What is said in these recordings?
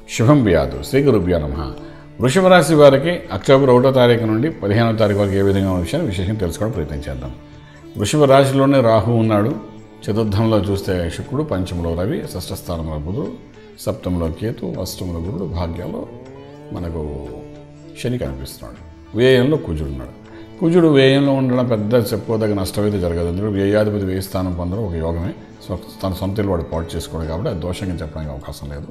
శుభం బియాదు శ్రీ గురుభ్యో నమ వృషభ రాశి వారికి అక్టోబర్ ఒకటో తారీఖు నుండి పదిహేనో తారీఖు వరకు ఏ విధంగా ఉన్న విషయాన్ని విశేషంగా తెలుసుకోవడం ప్రయత్నం చేద్దాం వృషభ రాశిలోనే రాహు ఉన్నాడు చతుర్థంలో చూస్తే శుక్రుడు పంచమలో రవి షష్ఠ స్థానంలో బుధుడు సప్తమంలో కేతు అష్టమంలో గురుడు భాగ్యంలో మనకు శని కనిపిస్తున్నాడు వ్యయంలో కుజుడు ఉన్నాడు కుజుడు వ్యయంలో ఉండడం పెద్ద చెప్పుకోదగ్గ నష్టం అయితే జరగదు ఎందుకంటే వ్యయాధిపతి వ్యయ స్థానం పొందడం ఒక యోగమే సో తన సొంత ఇల్లు వాడు పాటు చేసుకోవడం కాబట్టి అది దోషంగా చెప్పడానికి అవకాశం లేదు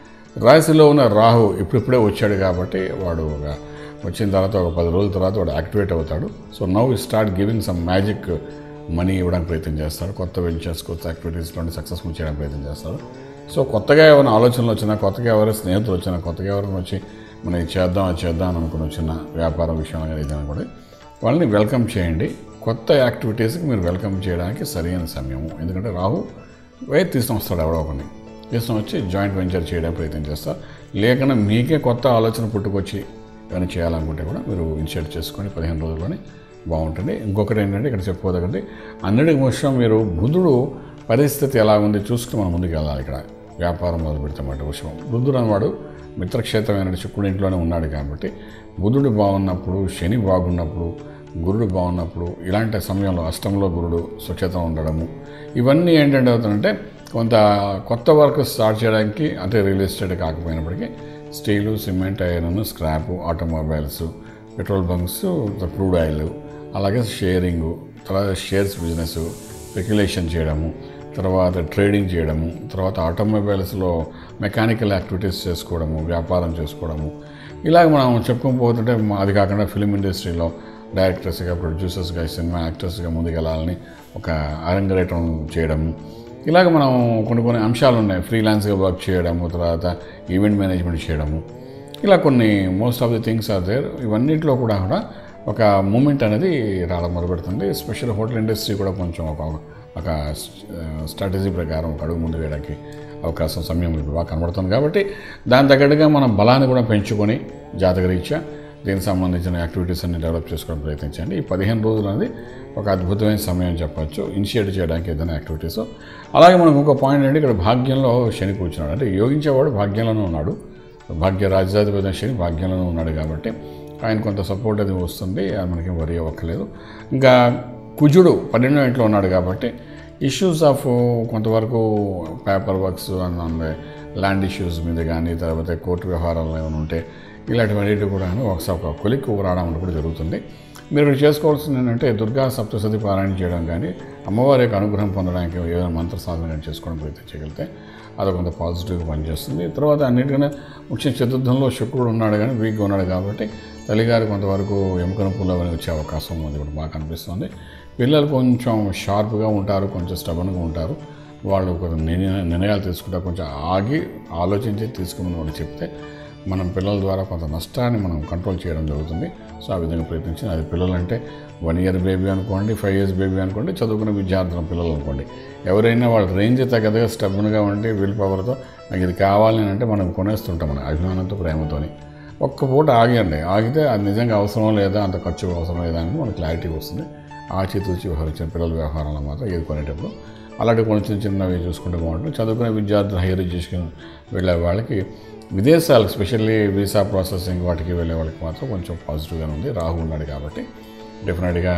రాశిలో ఉన్న రాహు ఇప్పుడిప్పుడే వచ్చాడు కాబట్టి వాడు ఒక వచ్చిన తర్వాత ఒక పది రోజుల తర్వాత వాడు యాక్టివేట్ అవుతాడు so now start giving some magic money ఇవ్వడానికి ప్రయత్నం చేస్తాడు కొత్త వెంచర్స్ కొత్త యాక్టివిటీస్లో సక్సెస్ఫుల్ చేయడానికి ప్రయత్నం చేస్తాడు సో కొత్తగా ఏమైనా ఆలోచనలు వచ్చినా కొత్తగా ఎవరైనా స్నేహితులు వచ్చినా కొత్తగా ఎవరైనా వచ్చి మనం ఇది చేద్దాం అది చేద్దాం అని అనుకుని వచ్చిన వ్యాపారం విషయంలో కానీ ఏదైనా కూడా వాళ్ళని వెల్కమ్ చేయండి కొత్త యాక్టివిటీస్కి మీరు వెల్కమ్ చేయడానికి సరైన సమయము ఎందుకంటే రాహు వైర్ తీసుకొని వస్తాడు ఎవడో ఒకరిని తీసుకొని వచ్చి జాయింట్ వెంచర్ చేయడానికి ప్రయత్నం చేస్తారు లేకుండా మీకే కొత్త ఆలోచన పుట్టుకొచ్చి ఏమైనా చేయాలనుకుంటే కూడా మీరు ఇనిషియేట్ చేసుకొని పదిహేను రోజుల్లోనే బాగుంటుంది ఇంకొకటి ఏంటంటే ఇక్కడ చెప్పుకోదగ్గండి అన్నిటికి ముఖ్యం మీరు బుధుడు పరిస్థితి ఎలా ఉంది చూసుకుని మనం ముందుకు వెళ్ళాలి ఇక్కడ వ్యాపారం మొదలు పెడతామంట విషయం బుద్ధుడు అన్నవాడు మిత్రక్షేత్రమైన శుక్రుడి ఇంట్లోనే ఉన్నాడు కాబట్టి బుధుడు బాగున్నప్పుడు శని బాగున్నప్పుడు గురుడు బాగున్నప్పుడు ఇలాంటి సమయంలో అష్టంలో గురుడు స్వచ్ఛతం ఉండడము ఇవన్నీ ఏంటంటే అవుతుందంటే కొంత కొత్త వర్క్ స్టార్ట్ చేయడానికి అంటే రియల్ ఎస్టేట్ కాకపోయినప్పటికీ steel cement iron scrap automobiles petrol bunks crude oil అలాగే షేరింగు తర్వాత షేర్స్ బిజినెస్ స్పెక్యులేషన్ చేయడము తర్వాత ట్రేడింగ్ చేయడము తర్వాత ఆటోమొబైల్స్లో మెకానికల్ యాక్టివిటీస్ చేసుకోవడము వ్యాపారం చేసుకోవడము ఇలాగ మనం చెప్పుకొని పోతుంటే మా- అది కాకుండా ఫిలిం ఇండస్ట్రీలో డైరెక్టర్స్గా ప్రొడ్యూసర్స్గా సినిమా యాక్టర్స్గా ముందుకెళ్ళాలని ఒక అరంగరేటం చేయడము ఇలాగ మనం కొన్ని కొన్ని అంశాలు ఉన్నాయి ఫ్రీలాన్స్గా వర్క్ చేయడము తర్వాత ఈవెంట్ మేనేజ్మెంట్ చేయడము ఇలా కొన్ని most of the things are there ఇవన్నింటిలో కూడా కూడా ఒక మూమెంట్ అనేది రావడం మొదలుపెడుతుంది స్పెషల్ హోటల్ ఇండస్ట్రీ కూడా కొంచెం ఒక ఒక స్ట్రాటజీ ప్రకారం ఒక అడుగు ముందు వేయడానికి అవకాశం సమయం ఇప్పుడు బాగా కనబడుతుంది కాబట్టి దాని తగ్గట్టుగా మనం బలాన్ని కూడా పెంచుకొని జాతకరీత్యా దీనికి సంబంధించిన యాక్టివిటీస్ అన్ని డెవలప్ చేసుకోవడం ప్రయత్నించండి ఈ పదిహేను రోజులు అనేది ఒక అద్భుతమైన సమయం చెప్పొచ్చు ఇనిషియేట్ చేయడానికి ఏదైనా యాక్టివిటీస్ అలాగే మనకు ఇంకో పాయింట్ ఏంటి ఇక్కడ భాగ్యంలో శని కూర్చున్నాడు అంటే యోగించేవాడు భాగ్యంలోనే ఉన్నాడు భాగ్య రాజ్యాధిపతి శని భాగ్యంలోనే ఉన్నాడు కాబట్టి ఆయన కొంత సపోర్ట్ అది వస్తుంది అది మనకి వరి అవ్వక్కలేదు ఇంకా కుజుడు పన్నెండో ఇంట్లో ఉన్నాడు కాబట్టి ఇష్యూస్ ఆఫ్ కొంతవరకు paper works and land issues మీద కానీ తర్వాత కోర్టు వ్యవహారాలు ఏమైనా ఉంటే ఇలాంటివన్నిటి కూడా ఒకసారి ఒక కొలిక్కు రావడం అనేది కూడా జరుగుతుంది మీరు ఇక్కడ చేసుకోవాల్సింది ఏంటంటే దుర్గా సప్తసతి పారాయణ చేయడం కానీ అమ్మవారి యొక్క అనుగ్రహం పొందడానికి ఏదైనా మంత్ర సాధన కానీ చేసుకోవడం ప్రయత్నం చేయగలిగితే అది కొంత పాజిటివ్గా పనిచేస్తుంది తర్వాత అన్నిటికన్నా ముఖ్య చతుర్థంలో శుక్రుడు ఉన్నాడు కానీ వీక్గా ఉన్నాడు కాబట్టి తల్లిగారు కొంతవరకు ఎముకన పూలు అవన్నీ వచ్చే అవకాశం ఉంది కూడా బాగా కనిపిస్తుంది పిల్లలు కొంచెం షార్ప్గా ఉంటారు కొంచెం స్టబన్గా ఉంటారు వాళ్ళు కొంచెం నిర్ణయ- నిర్ణయాలు తీసుకుంటారు కొంచెం ఆగి ఆలోచించి తీసుకోమని వాళ్ళు చెప్తే మనం పిల్లల ద్వారా కొంత నష్టాన్ని మనం కంట్రోల్ చేయడం జరుగుతుంది సో ఆ విధంగా ప్రయత్నించి అది పిల్లలు అంటే వన్ ఇయర్ బేబీ అనుకోండి ఫైవ్ ఇయర్స్ బేబీ అనుకోండి చదువుకున్న విద్యార్థుల పిల్లలు అనుకోండి ఎవరైనా వాళ్ళ రేంజ్ తగ్గదుగా స్టబ్గా ఉండి విల్ పవర్తో నాకు ఇది కావాలి అని అంటే మనం కొనేస్తుంటాం మన అభిమానంతో ప్రేమతోని ఒక్క పూట ఆగండి ఆగితే అది నిజంగా అవసరం లేదా అంత ఖర్చు అవసరం లేదా అని మనకు క్లారిటీ వస్తుంది ఆచితూచి వ్యవహరించిన పిల్లల వ్యవహారాలు మాత్రం ఏది కొనేటప్పుడు అలాంటి కొన్ని చిన్న చిన్నవి చూసుకుంటే బాగుంటుంది చదువుకునే విద్యార్థులు హైయర్ ఎడ్యుకేషన్ వెళ్ళే వాళ్ళకి విదేశాలకు స్పెషల్లీ వీసా ప్రాసెసింగ్ వాటికి వెళ్ళే వాళ్ళకి మాత్రం కొంచెం పాజిటివ్గానే ఉంది రాహు ఉన్నాడు కాబట్టి డెఫినెట్గా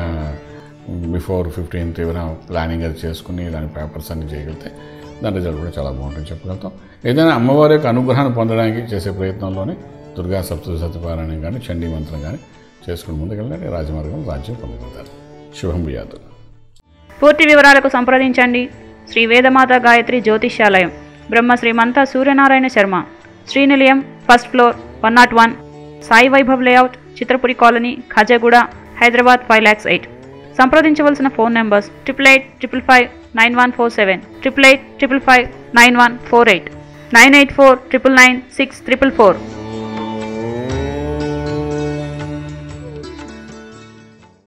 బిఫోర్ ఫిఫ్టీన్త్ ఏమైనా ప్లానింగ్ అది చేసుకుని దాని పేపర్స్ అన్ని చేయగలిగితే దాని రిజల్ట్ కూడా చాలా బాగుంటుంది చెప్పగలుగుతాం ఏదైనా అమ్మవారి యొక్క అనుగ్రహాన్ని పొందడానికి చేసే ప్రయత్నంలోనే దుర్గా సప్తతి సత్యపారాయణం కానీ చండీ మంత్రం కానీ చేసుకుని ముందుకెళ్ళండి రాజమార్గం రాజ్యం పొందగలుగుతారు శుభం బియాదు పూర్తి వివరాలకు సంప్రదించండి Shri Vedamata Gayatri Jyotishyalayam Brahma Srimantha Suryanarayana Sharma Srinilayam first floor one nought one Sai Vaibhav layout Chitrapuri colony Khajaguda Hyderabad five lakhs eight సంప్రదించవలసిన phone numbers triple eight triple five nine one four seven triple eight triple five nine one four eight nine eight four triple nine six triple four